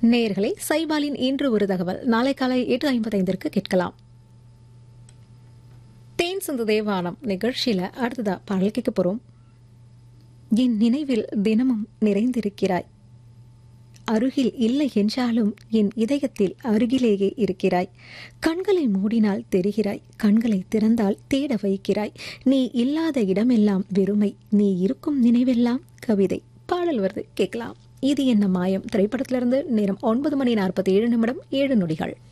நேயர்களை சைபாலின் இன்று ஒரு தகவல் நாளை காலை எட்டு ஐம்பத்தைந்திற்கு கேட்கலாம் தேன் சிந்து தேவானம் நிகழ்ச்சியில அடுத்ததா பாடல் கேட்க போறோம் என் நினைவில் தினமும் நிறைந்திருக்கிறாய் அருகில் இல்லை என்றாலும் என் இதயத்தில் அருகிலேயே இருக்கிறாய் கண்களை மூடினால் தெரிகிறாய் கண்களை திறந்தால் தேட வைக்கிறாய் நீ இல்லாத இடமெல்லாம் வெறுமை நீ இருக்கும் நினைவெல்லாம் கவிதை பாடல் வருது கேட்கலாம் இது என்ன மாயம் திரைப்படத்திலிருந்து நேரம் ஒன்பது மணி நாற்பத்தி ஏழு நிமிடம் ஏழு நொடிகள்